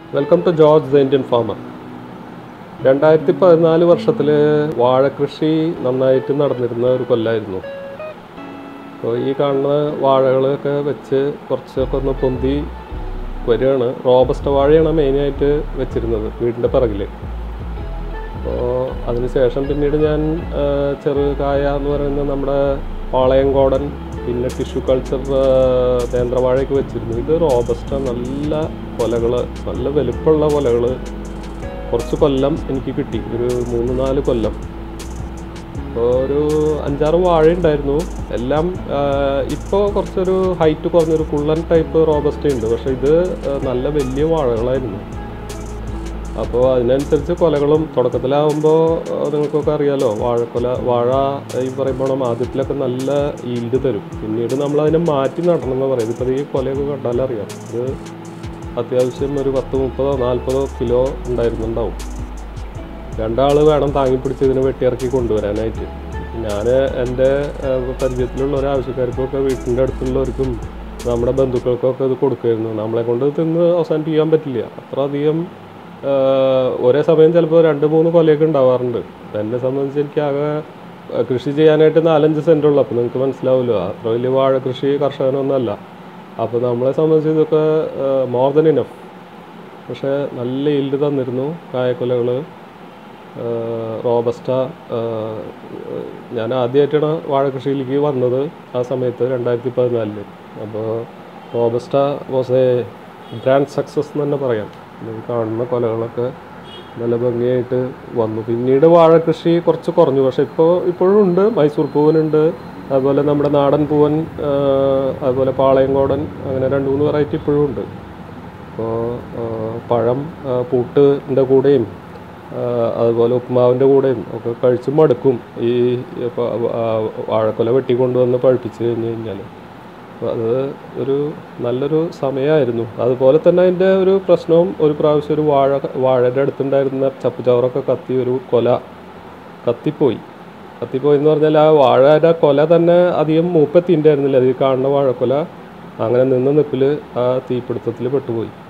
welcome to George the Indian farmer രണ്ടായിരത്തി പതിനാല് വർഷത്തിൽ വാഴകൃഷി നന്നായിട്ട് നടന്നിരുന്ന ഒരു കൊല്ലായിരുന്നു അപ്പോൾ ഈ കാണുന്ന വാഴകളൊക്കെ വെച്ച് കുറച്ചൊക്കെ ഒന്ന് പൊന്തി വരികയാണ് റോബസ്റ്റ വാഴയാണ് മെയിനായിട്ട് വെച്ചിരുന്നത് വീടിൻ്റെ പിറകിൽ അപ്പോൾ അതിനുശേഷം പിന്നീട് ഞാൻ ആ, ചെറുകായ എന്ന് പറയുന്ന നമ്മുടെ പാളയംകോടൻ പിന്നെ ടിഷ്യൂ കൾച്ചർ നേന്ത്രവാഴയൊക്കെ വെച്ചിരുന്നു ഇത് റോബസ്റ്റ നല്ല കൊലകൾ നല്ല വലുപ്പമുള്ള കൊലകൾ കുറച്ച് കൊല്ലം എനിക്ക് കിട്ടി ഒരു മൂന്ന് നാല് കൊല്ലം അപ്പോൾ ഒരു അഞ്ചാറ് വാഴ ഉണ്ടായിരുന്നു എല്ലാം ഇപ്പോൾ കുറച്ചൊരു ഹൈറ്റ് കുറഞ്ഞൊരു കുള്ളൻ ടൈപ്പ് റോബസ്റ്റ ഉണ്ട് പക്ഷേ ഇത് ആ, നല്ല വലിയ വാഴകളായിരുന്നു അപ്പോൾ അതിനനുസരിച്ച് കൊലകളും തുടക്കത്തിലാവുമ്പോൾ നിങ്ങൾക്കൊക്കെ അറിയാലോ വാഴക്കൊല വാഴ ഈ പറയുമ്പോൾ ആദ്യത്തിലൊക്കെ നല്ല ഈൽഡ് തരും പിന്നീട് നമ്മൾ അതിനെ മാറ്റി നടണം എന്ന് പറയും ഇപ്പോൾ ഈ കൊലയൊക്കെ കണ്ടാലറിയാം ഇത് അത്യാവശ്യം ഒരു പത്ത് മുപ്പതോ നാൽപ്പതോ കിലോ ഉണ്ടായിരുന്നുണ്ടാവും രണ്ടാൾ വേണം താങ്ങി പിടിച്ച് ഇതിനെ വെട്ടിയിറക്കി കൊണ്ടുവരാനായിട്ട് ഞാൻ എൻ്റെ ഏഹ്, പരിചയത്തിലുള്ള ഒരു ആവശ്യക്കാർക്കൊക്കെ വീട്ടിൻ്റെ അടുത്തുള്ളവർക്കും നമ്മുടെ ബന്ധുക്കൾക്കൊക്കെ ഇത് കൊടുക്കുമായിരുന്നു നമ്മളെ കൊണ്ട് തിന്ന് അവസാനിപ്പിക്കാൻ പറ്റില്ല അത്ര അധികം ഏഹ്, ഒരേ സമയം ചിലപ്പോൾ രണ്ട് മൂന്ന് കൊലയൊക്കെ ഉണ്ടാവാറുണ്ട് അപ്പം എന്നെ സംബന്ധിച്ച് എനിക്ക് ആകെ ഏഹ്, കൃഷി ചെയ്യാനായിട്ട് നാലഞ്ച് സെൻറ്റ് ഉള്ളൂ അപ്പോൾ നിങ്ങൾക്ക് മനസ്സിലാവുമല്ലോ അത്ര വലിയ വാഴ കൃഷി കർഷകനൊന്നുമല്ല അപ്പോൾ നമ്മളെ സംബന്ധിച്ച് ഇതൊക്കെ മോർ ദൻ ഇനഫ് പക്ഷേ നല്ല ഈൽഡ് തന്നിരുന്നു കായക്കൊലകൾ റോബസ്റ്റ ആഹ്, ഞാൻ ആദ്യമായിട്ടാണ് വാഴ കൃഷിയിലേക്ക് വന്നത് ആ സമയത്ത് രണ്ടായിരത്തി പതിനാലില് അപ്പോൾ robusta was a grand success എന്ന് തന്നെ പറയാം ഈ കാണുന്ന കൊലകളൊക്കെ നല്ല ഭംഗിയായിട്ട് വന്നു പിന്നീട് വാഴ കൃഷി കുറച്ച് കുറഞ്ഞു പക്ഷേ ഇപ്പോൾ ഇപ്പോഴും ഉണ്ട് മൈസൂർ പൂവനുണ്ട് അതുപോലെ നമ്മുടെ നാടൻ പൂവൻ ആഹ്, അതുപോലെ പാളയംകോടൻ അങ്ങനെ രണ്ട് മൂന്ന് വെറൈറ്റി ഇപ്പോഴും ഉണ്ട് അപ്പോൾ പഴം ആ, പൂട്ടിൻ്റെ കൂടെയും ആ, അതുപോലെ ഉപ്പുമാവിൻ്റെ കൂടെയും ഒക്കെ കഴിച്ച് മടുക്കും ഈ പ- ആ, വാഴക്കൊല വെട്ടിക്കൊണ്ടുവന്ന് പഴുപ്പിച്ച് കഴിഞ്ഞ് കഴിഞ്ഞാൽ അപ്പോൾ അത് ഒരു നല്ലൊരു സമയമായിരുന്നു അതുപോലെ തന്നെ അതിൻ്റെ ഒരു പ്രശ്നവും ഒരു പ്രാവശ്യം ഒരു വാഴ വാഴയുടെ അടുത്തുണ്ടായിരുന്ന ചപ്പുചവറൊക്കെ കത്തി ഒരു കൊല കത്തിപ്പോയി കത്തിപ്പോയി എന്ന് പറഞ്ഞാൽ ആ വാഴയുടെ കൊല തന്നെ അധികം മൂപ്പെത്തിണ്ടായിരുന്നില്ല അത് ഈ കാണുന്ന വാഴക്കൊല അങ്ങനെ നിന്ന നിപ്പിൽ ആ തീപിടുത്തത്തിൽ പെട്ടുപോയി